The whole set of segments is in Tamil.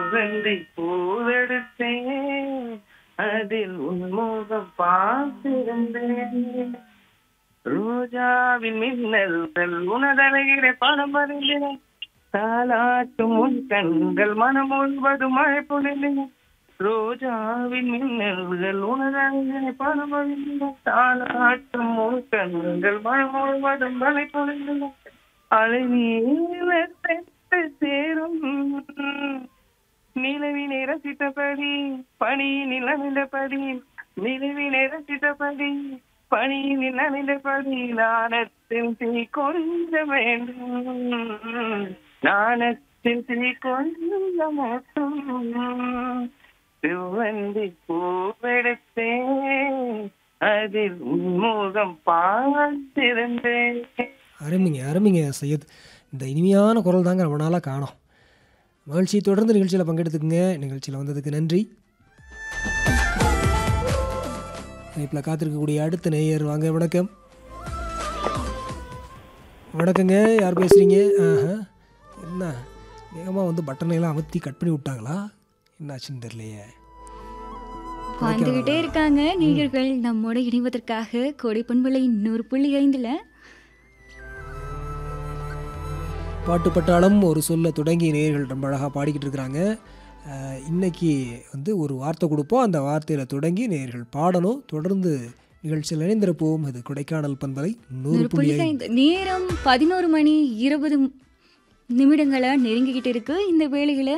செவ்வந்தி பூவெடுத்தேன் அதில் உன்முகம் பார்த்திருந்தேன் ரோஜாவின் மின்னல்கள் உனதழகிற பணம் அறிந்தன தாலாட்டும் உன் கண்கள் மனம் முழுவதும் மழை பொழிந்தன ரோஜாவின் மின்னல்கள் உனதழகிற பணம் அறிந்தன தாலாட்டும் உன் கண்கள் மனம் முழுவதும் மழை பொழிந்தன அலை நீளத்தை சேரும் நிலவினை ரசித்தபடி பணியினில் அமைந்தபடி நிலவினை ரசித்தபடி பணியினில் அமைந்தபடி நாணத்தில் தீ கொஞ்ச வேண்டும் நாணத்தில் தீ கொஞ்ச மட்டும் சிவந்தி பூவெடுத்தேன் அதில் உன்முகம் பார்த்திருந்தேன் அருமைங்க அருமைங்க சையத் இந்த இனிமையான குரல் தாங்க ரொம்ப நாளாக காணோம் மகிழ்ச்சி தொடர்ந்து நிகழ்ச்சியில் பங்கெடுத்துக்குங்க நிகழ்ச்சியில் வந்ததுக்கு நன்றி இணைப்பில் காத்திருக்கக்கூடிய அடுத்த நேயர் வாங்க வணக்கம் வணக்கங்க யார் பேசுகிறீங்க ஆஹா என்ன வேகமாக வந்து பட்டனை எல்லாம் அமர்த்தி கட் பண்ணி விட்டாங்களா என்னாச்சுன்னு தெரியலையே வந்துகிட்டே இருக்காங்க நேயர்கள் நம்மோட இணைவதற்காக கோடை பண்பலை நூறு புள்ளி ஐந்துல பாட்டு பட்டாளம் ஒரு சொல்ல தொடங்கி நேயர்கள் ரொம்ப அழகாக பாடிக்கிட்டு இருக்கிறாங்க அஹ், இன்னைக்கு வந்து ஒரு வார்த்தை கொடுப்போம் அந்த வார்த்தையில் தொடங்கி நேயர்கள் பாடணும் தொடர்ந்து நிகழ்ச்சியில் இணைந்திருப்போம் இது கொடைக்கானல் பண்பலை நூறு நூறு புள்ளி புள்ளி ஐந்து. ஐந்து நேரம் பதினோரு மணி இருபது நிமிடங்களை நெருங்கிக்கிட்டு இருக்கு இந்த வேளையில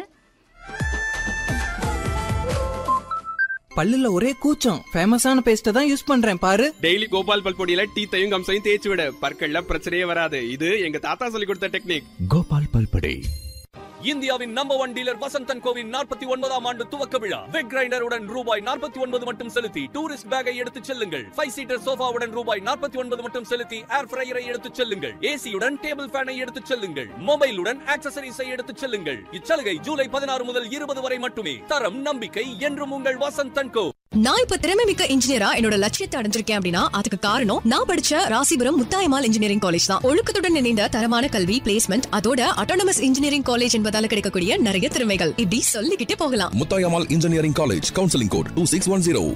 பல்லுல ஒரே கூச்சம் ஃபேமஸான பேஸ்ட்டை தான் யூஸ் பண்றேன் பாரு டெய்லி கோபால் பல்பொடியில டீத்தையும் கம்சையும் தேய்ச்சி விட பற்கள்ல பிரச்சனையே வராது இது எங்க தாத்தா சொல்லி கொடுத்த டெக்னிக் கோபால் பல்படை இந்தியாவின் நம்பர் ஒன் டீலர் வசந்தன் கோவின் நாற்பத்தி ஒன்பதாம் ஆண்டு துவக்க விழா வெக் கிரைண்டருடன் ரூபாய் நாற்பத்தி ஒன்பது மட்டும் செலுத்தி டூரிஸ்ட் பேக்கை எடுத்துச் செல்லுங்கள் ஃபைவ் சீட்டர் சோஃபாவுடன் ரூபாய் நாற்பத்தி ஒன்பது மட்டும் செலுத்தி ஏர் ஃப்ரையரை எடுத்துச் செல்லுங்கள் ஏசியுடன் டேபிள் ஃபேனை எடுத்துச் செல்லுங்கள் மொபைலுடன் ஆக்சசரிஸை எடுத்துச் செல்லுங்கள் இச்சலுகை ஜூலை பதினாறு முதல் இருபது வரை மட்டுமே தரம் நம்பிக்கை என்றும் உங்கள் வசந்தன் கோ நான் இப்ப திறமை மிக்க இன்ஜினியரா என்னோட லட்சியத்தை அடைஞ்சிருக்கேன் அப்படின்னா அதுக்கு காரணம் நான் படிச்ச ராசிபுரம் முத்தாயமால் இன்ஜினியரிங் காலேஜ் தான் ஒழுக்கத்துடன் இணைந்த தரமான கல்வி பிளேஸ்மெண்ட் அதோட அட்டானமஸ் இன்ஜினியரிங் காலேஜ் என்பதால கிடைக்கக்கூடிய நிறைய திறமைகள் இப்படி சொல்லிக்கிட்டே போகலாம் Muthayammal engineering college counselling code two six one zero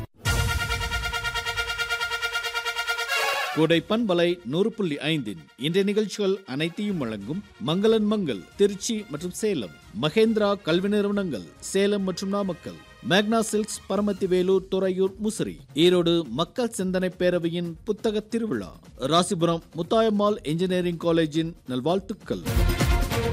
கோடை பண்பலை நூறு புள்ளி ஐந்தின் இன்றைய நிகழ்ச்சிகள் அனைத்தையும் வழங்கும் மங்களன் மங்கள் திருச்சி மற்றும் சேலம் மகேந்திரா கல்வி நிறுவனங்கள் சேலம் மற்றும் நாமக்கல் மேக்னா சில்க்ஸ் பரமத்தி வேலூர் துறையூர் முசிறி ஈரோடு மக்கள் சிந்தனை பேரவையின் புத்தக திருவிழா ராசிபுரம் முத்தாயம்மாள் இன்ஜினியரிங் காலேஜின் நல்வாழ்த்துக்கள்